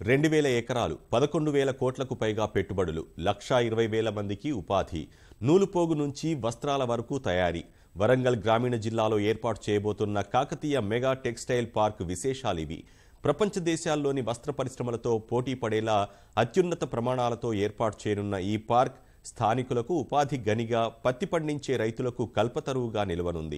రెండు వేల ఎకరాలు పదకొండు వేల కోట్లకు పైగా పెట్టుబడులు లక్షా ఇరవై వేల మందికి ఉపాధి నూలుపోగు నుంచి వస్త్రాల వరకు తయారీ వరంగల్ గ్రామీణ జిల్లాలో ఏర్పాటు చేయబోతున్న కాకతీయ మెగా టెక్స్టైల్ పార్క్ విశేషాలివి ప్రపంచ దేశాల్లోని వస్త్ర పరిశ్రమలతో పోటీ పడేలా అత్యున్నత ప్రమాణాలతో ఏర్పాటు చేయనున్న ఈ పార్క్ స్థానికులకు ఉపాధి గనిగా పత్తి పండించే రైతులకు కల్పతరువుగా నిలవనుంది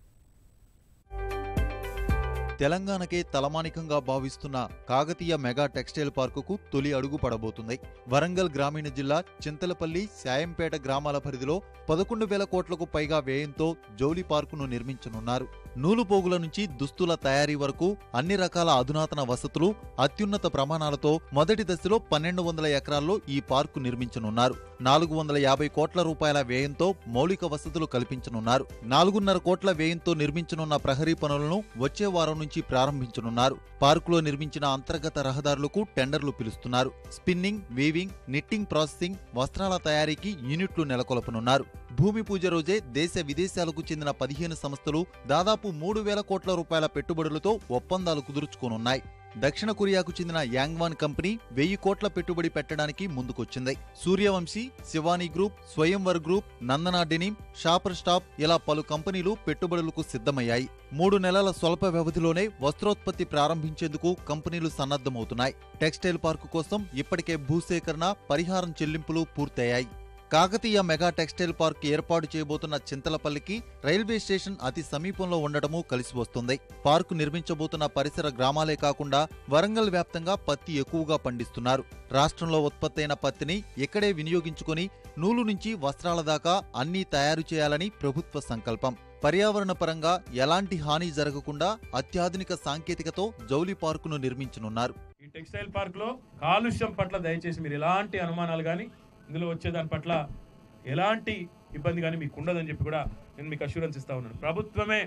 తెలంగాణకే తలమానికంగా భావిస్తున్న కాకతీయ మెగా టెక్స్టైల్ పార్కుకు తొలి అడుగు పడబోతుంది వరంగల్ గ్రామీణ జిల్లా చింతలపల్లి శాయంపేట గ్రామాల పరిధిలో పదకొండు వేల కోట్లకు పైగా వ్యయంతో జౌలి పార్కును నిర్మించనున్నారు నూలు పోగుల నుంచి దుస్తుల తయారీ వరకు అన్ని రకాల అధునాతన వసతులు అత్యున్నత ప్రమాణాలతో మొదటి దశలో పన్నెండు వందల ఎకరాల్లో ఈ పార్కు నిర్మించనున్నారు నాలుగు వందల యాభై కోట్ల రూపాయల వ్యయంతో మౌలిక వసతులు కల్పించనున్నారు నాలుగున్నర కోట్ల వ్యయంతో నిర్మించనున్న ప్రహరీ పనులను వచ్చే వారం నుంచి ప్రారంభించనున్నారు పార్కులో నిర్మించిన అంతర్గత రహదారులకు టెండర్లు పిలుస్తున్నారు స్పిన్నింగ్ వీవింగ్ నిట్టింగ్ ప్రాసెసింగ్ వస్త్రాల తయారీకి యూనిట్లు నెలకొల్పనున్నారు భూమి పూజ రోజే దేశ విదేశాలకు చెందిన పదిహేను సంస్థలు దాదాపు మూడు వేల కోట్ల రూపాయల పెట్టుబడులతో ఒప్పందాలు కుదుర్చుకోనున్నాయి దక్షిణ కొరియాకు చెందిన యాంగ్వాన్ కంపెనీ వెయ్యి కోట్ల పెట్టుబడి పెట్టడానికి ముందుకొచ్చింది Suryavanshi Shivani group Swayamvar group Nandana denim shopper stop ఇలా పలు కంపెనీలు పెట్టుబడులకు సిద్ధమయ్యాయి మూడు నెలల స్వల్ప వ్యవధిలోనే వస్త్రోత్పత్తి ప్రారంభించేందుకు కంపెనీలు సన్నద్ధమవుతున్నాయి టెక్స్టైల్ పార్కు కోసం ఇప్పటికే భూసేకరణ పరిహారం చెల్లింపులు పూర్తయ్యాయి కాకతీయ మెగా టెక్స్టైల్ పార్క్ ఏర్పాటు చేయబోతున్న చింతలపల్లికి రైల్వే స్టేషన్ అతి సమీపంలో ఉండటమూ కలిసి వస్తుంది పార్కు నిర్మించబోతున్న పరిసర గ్రామాలే కాకుండా వరంగల్ వ్యాప్తంగా పత్తి ఎక్కువగా పండిస్తున్నారు రాష్ట్రంలో ఉత్పత్తైన పత్తిని ఇక్కడే వినియోగించుకొని నూలు నుంచి వస్త్రాల దాకా అన్నీ తయారు చేయాలని ప్రభుత్వ సంకల్పం పర్యావరణ పరంగా ఎలాంటి హాని జరగకుండా అత్యాధునిక సాంకేతికతో జౌలి పార్కును నిర్మించనున్నారు ఈ టెక్స్టైల్ పార్క్ లో కాలుష్యం పట్ల దయచేసి మీరు ఎలాంటి అనుమానాలు కానీ ఇందులో వచ్చే దాని పట్ల ఎలాంటి ఇబ్బంది కానీ మీకు ఉండదని చెప్పి కూడా నేను మీకు అష్యూరెన్స్ ఇస్తా ఉన్నాను ప్రభుత్వమే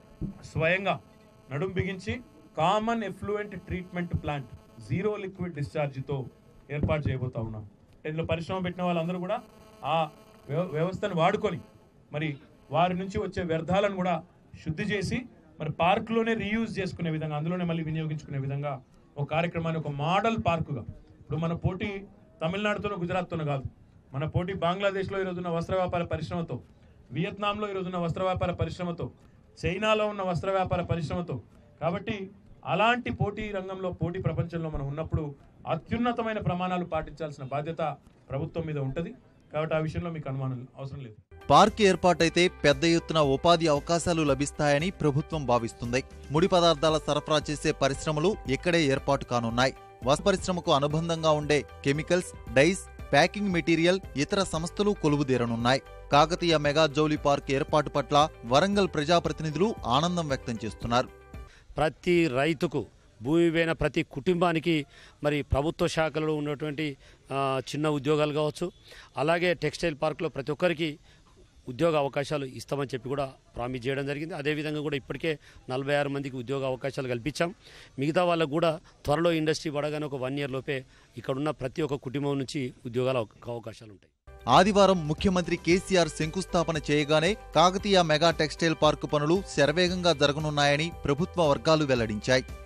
స్వయంగా నడుం బిగించి common effluent treatment plant zero liquid డిశ్చార్జ్తో ఏర్పాటు చేయబోతా ఉన్నాం ఇందులో పరిశ్రమ పెట్టిన వాళ్ళందరూ కూడా ఆ వ్యవ- వ్యవస్థను వాడుకొని మరి వారి నుంచి వచ్చే వ్యర్థాలను కూడా శుద్ధి చేసి మరి పార్కులోనే రీయూజ్ చేసుకునే విధంగా అందులోనే మళ్ళీ వినియోగించుకునే విధంగా ఒక కార్యక్రమాన్ని ఒక మోడల్ పార్కుగా ఇప్పుడు మన పోటీ తమిళనాడుతోనో గుజరాత్తోనో కాదు మన పోటీ బంగ్లాదేశ్లో ఈరోజున్న వస్త్ర వ్యాపార పరిశ్రమతో వియత్నాంలో ఈరోజున్న వస్త్ర వ్యాపార పరిశ్రమతో చైనాలో ఉన్న వస్త్ర వ్యాపార పరిశ్రమతో కాబట్టి అలాంటి పోటీ రంగంలో పోటీ ప్రపంచంలో మనం ఉన్నప్పుడు అత్యున్నతమైన ప్రమాణాలు పాటించాల్సిన బాధ్యత ప్రభుత్వం మీద ఉంటుంది కాబట్టి ఆ విషయంలో మీకు అనుమానం అవసరం లేదు పార్క్ ఏర్పాటైతే పెద్ద ఎత్తున ఉపాధి అవకాశాలు లభిస్తాయని ప్రభుత్వం భావిస్తుంది ముడి పదార్థాల సరఫరా చేసే పరిశ్రమలు ఇక్కడే ఏర్పాటు కానున్నాయి వస్ పరిశ్రమకు అనుబంధంగా ఉండే కెమికల్స్ డైస్ ప్యాకింగ్ మెటీరియల్ ఇతర సంస్థలు కొలువుదీరనున్నాయి కాకతీయ మెగా జౌలి పార్క్ ఏర్పాటు పట్ల వరంగల్ ప్రజాప్రతినిధులు ఆనందం వ్యక్తం చేస్తున్నారు ప్రతి రైతుకు భూమి పైన ప్రతి కుటుంబానికి మరి ప్రభుత్వ శాఖలో ఉన్నటువంటి ఆ, చిన్న ఉద్యోగాలు కావచ్చు అలాగే టెక్స్టైల్ పార్క్లో ప్రతి ఒక్కరికి ఉద్యోగ అవకాశాలు ఇస్తామని చెప్పి కూడా ప్రామిస్ చేయడం జరిగింది అదేవిధంగా కూడా ఇప్పటికే నలభై ఆరు మందికి ఉద్యోగ అవకాశాలు కల్పించాం మిగతా వాళ్ళకు కూడా త్వరలో ఇండస్ట్రీ పడగానే ఒక వన్ ఇయర్ లోపే ఇక్కడున్న ప్రతి ఒక్క కుటుంబం నుంచి ఉద్యోగాల అవ- అవకాశాలు ఉంటాయి ఆదివారం ముఖ్యమంత్రి కేసీఆర్ శంకుస్థాపన చేయగానే కాకతీయ మెగా టెక్స్టైల్ పార్కు పనులు శరవేగంగా జరగనున్నాయని ప్రభుత్వ వర్గాలు వెల్లడించాయి